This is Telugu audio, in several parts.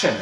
Action!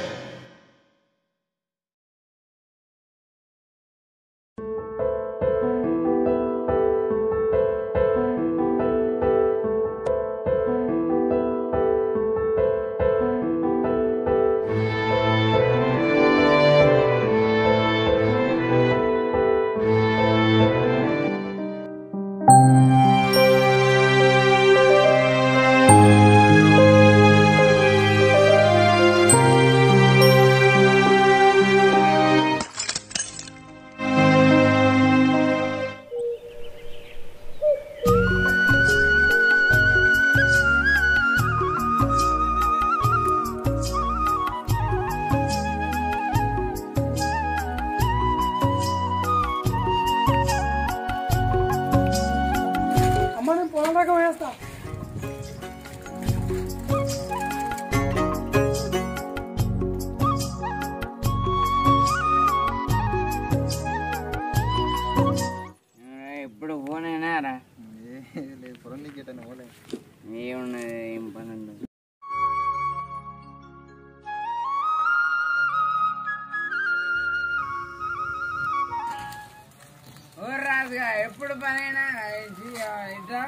అమ్మ నేను పొలం దాకా వేస్తా ఇప్పుడు పోనేనా రా లేదు పొలం నీకు ఎటన్నా పోలే ఏమున్నది ఏం పని ఉండదు ఓ రాజుగా ఎప్పుడు పనైనా ఇట్లా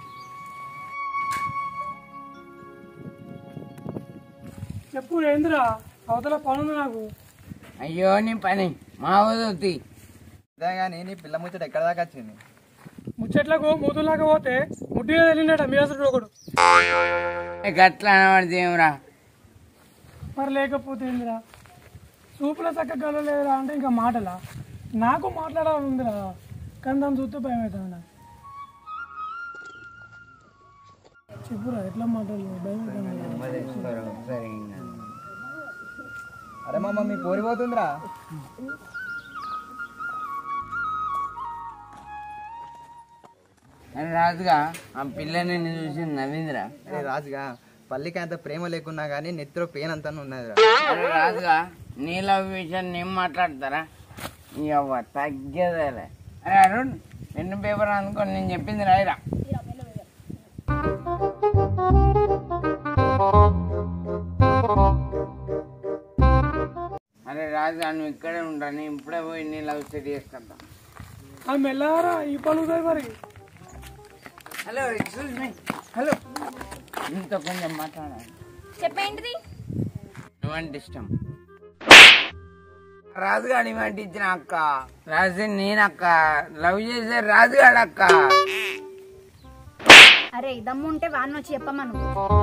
చెప్పు ఏందిరా అవతల పనుంది నాకు అయ్యో నీ పని మా వదవుతి ఇదే కానీ నీ పిల్ల ముచ్చట ఎక్కడ దాకా వచ్చింది ముచ్చట్లకు మూతులాగా పోతే ముట్టిగా వెళ్ళినట మీ అసలు ఒకడు గట్ల అనబడితే ఏమరా మరి లేకపోతే ఏందిరా సూపుల చక్క కలలేదురా అంటే ఇంకా మాటలా నాకు మాట్లాడాలని ఉందిరా కానీ దాన్ని చూస్తే భయం అవుతుంది నాకు చెప్పురా ఎట్లా మాట్లాడలేదు భయం అవుతుంది సరే ఇంకా. అరే మామ మీ పోరి పోతుందిరా అరే రాజుగా ఆ పిల్లని చూసి నవ్విందిరా అరే రాజుగా పల్లికి అంత ప్రేమ లేకున్నా కానీ నెత్తిలో పెయిన్ అంతా ఉన్నదిరా అరే రాజుగా నీ లవ్ విషయం నేను మాట్లాడతారా ఇవ్వ తగ్గేదేలే అరే అరుణ్ పెన్ను పేపర్ అనుకో నేను చెప్పింది రాయిరా అరే రాజుగా నువ్వు ఇక్కడే ఉంటా నేను ఇప్పుడే పోయి నీ లవ్ సెట్ చేసుకుంటా ఆ మెల్లారా ఈ పనులు మరి హలో ఎక్స్క్యూజ్ మీ హలో నీతో కొంచెం మాట్లాడాలి చెప్పేంటిది నువ్వంటే ఇష్టం రాజుగాడి వంటి ఇచ్చిన అక్క రాజు నేనక్క లవ్ చేసే రాజుగాడు అక్క అరే దమ్ము ఉంటే వాడిని వచ్చి చెప్పమను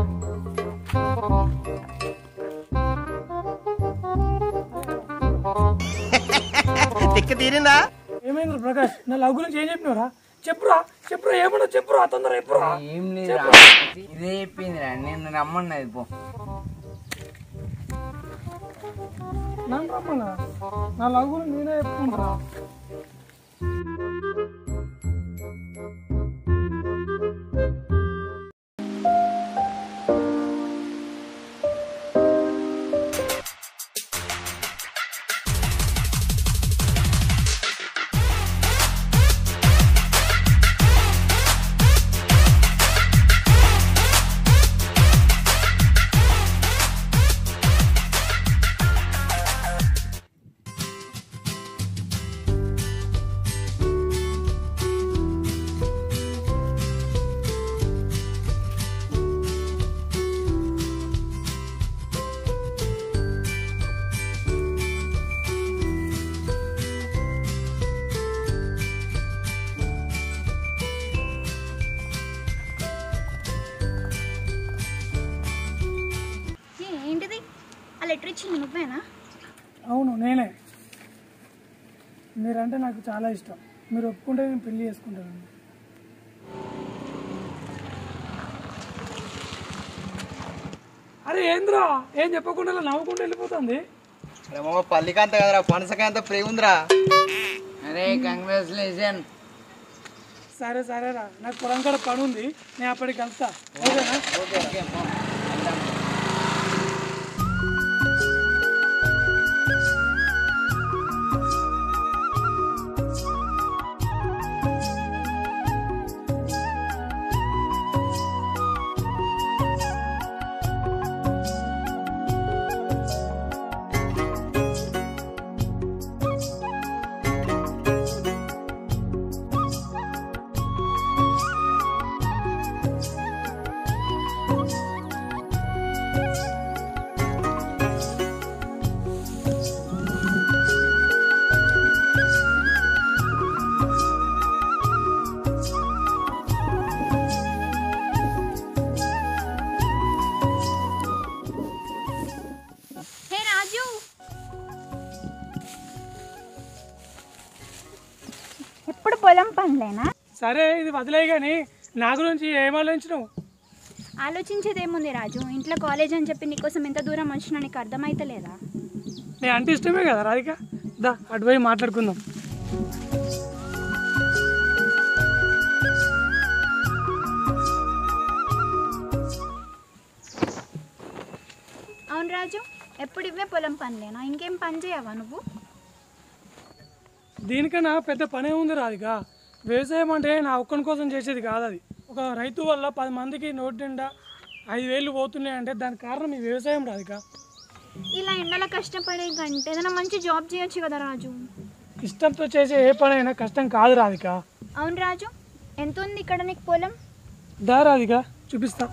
ఏమైంది ప్రకాష్ నా లవ్ గురించి ఏం చెప్పినవరా చెప్పురా చెప్పురా ఏమన్నా చెప్పురా తొందర చెప్పురా ఏం లేదు ఇదే చెప్పిందిరా నేను రమ్మన్నది పో నన్ను రమ్మన్నా నా లవ్ గురించి నేనే చెప్పుకుంటా ఏ, ఏంటిది ఆ లెటర్ ఇచ్చింది నువ్వేనా అవును నేనే మీరంటే నాకు చాలా ఇష్టం మీరు ఒప్పుకుంటే నేను పెళ్లి చేసుకుంటాను అరే ఏంద్రా ఏం చెప్పకుండా ఇలా నవ్వుకుంటూ వెళ్ళిపోతుంది అరే మామ పల్లికాంత కదరా పనసకాంత ప్రేమ ఉందిరా అరే కంగ్రాచులేషన్ సరే సరేరా నాకు పొలం కాడ పని ఉంది నేను అప్పటికి కలుస్తా ఓకేనా ఓకే పో. వెళ్దాం. పొలం పనులేనా సరే ఇది వదిలే కానీ నా గురించి ఏం ఆలోచించినావు ఆలోచించేది ఏముంది రాజు ఇంట్లో కాలేజ్ అని చెప్పి నీకోసం ఎంత దూరం వచ్చినా నీకు అర్థమైతలేదా నేను అంటే ఇష్టమే కదా రాధిక దా అటు పోయి మాట్లాడుకుందాం అవును రాజు ఎప్పుడు ఇవే పొలం పనులేనా ఇంకేం పని చేయవా నువ్వు దీనికన్నా పెద్ద పనే ఉంది రాధిక వ్యవసాయం అంటే నా ఒక్కని కోసం చేసేది కాదు అది ఒక రైతు వల్ల పది మందికి నోటి నిండా ఐదు వేలు పోతున్నాయంటే దానికి కారణం ఈ వ్యవసాయం రాధిక ఇలా ఎండల కష్టపడే కంటే ఏదైనా మంచి జాబ్ చేయొచ్చు కదా రాజు ఇష్టంతో చేసే ఏ పనైనా కష్టం కాదు రాధిక అవును రాజు ఎంత ఉంది ఇక్కడ నీకు పొలం దా రాధిక చూపిస్తా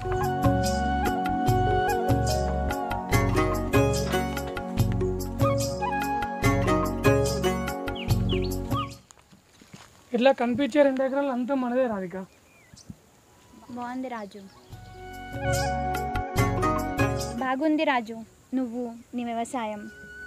ఇట్లా కనిపించే రెండు ఎకరాలు అంతా మనదే రాధిక బాగుంది రాజు బాగుంది రాజు నువ్వు నీ వ్యవసాయం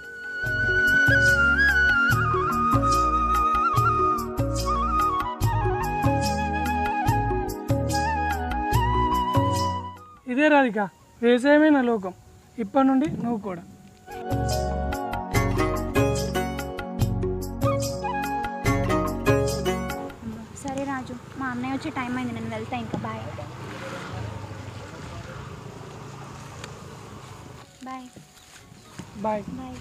ఇదే రాధిక వ్యవసాయమే నా లోకం ఇప్పటి నుండి నువ్వు కూడా అమ్మో, సరే రాజు మా అన్నయ్య వచ్చే టైం అయింది నేను వెళ్తా ఇంకా బాయ్ బాయ్ బాయ్ బాయ్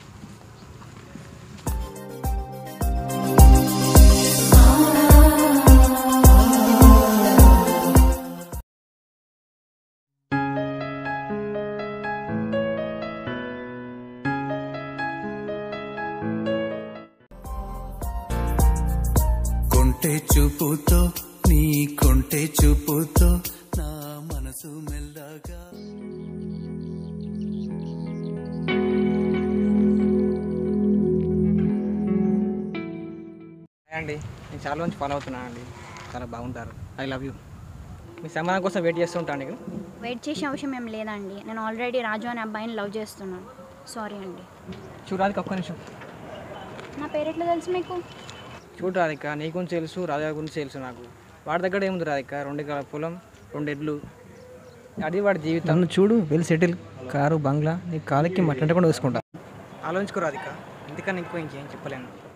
కొంటె చూపుతో నీ కొంటె చూపుతో నా మనసు మెల్లగా హాయ్ అండి నేను చాలా నుంచి ఫాలో అవుతున్నాను అండి చాలా బాగుంటారు ఐ లవ్ యూ మీ సమాధానం కోసం వెయిట్ చేస్తూ ఉంటాను నీకు వెయిట్ చేసే అవసరం ఏం లేదండి నేను ఆల్రెడీ రాజు అనే అబ్బాయిని లవ్ చేస్తున్నాను సారీ అండి చూడరాదిక ఒక్క నిమిషం నా పేరు ఎట్లా తెలుసు మీకు చూడు రాధిక నీ గురించి తెలుసు రాధిక గురించి తెలుసు నాకు వాడి దగ్గర ఏముంది రాధిక రెండు ఎకరాల పొలం రెండు ఎడ్లు అది వాడి జీవితం నన్ను చూడు వెల్ సెటిల్ కారు బంగ్లా నీ కాలికి మట్టంటే కూడా వేసుకుంటా ఆలోచించుకో రాధిక ఇంతకన్నా ఇంకో ఇంకేం చెప్పలేను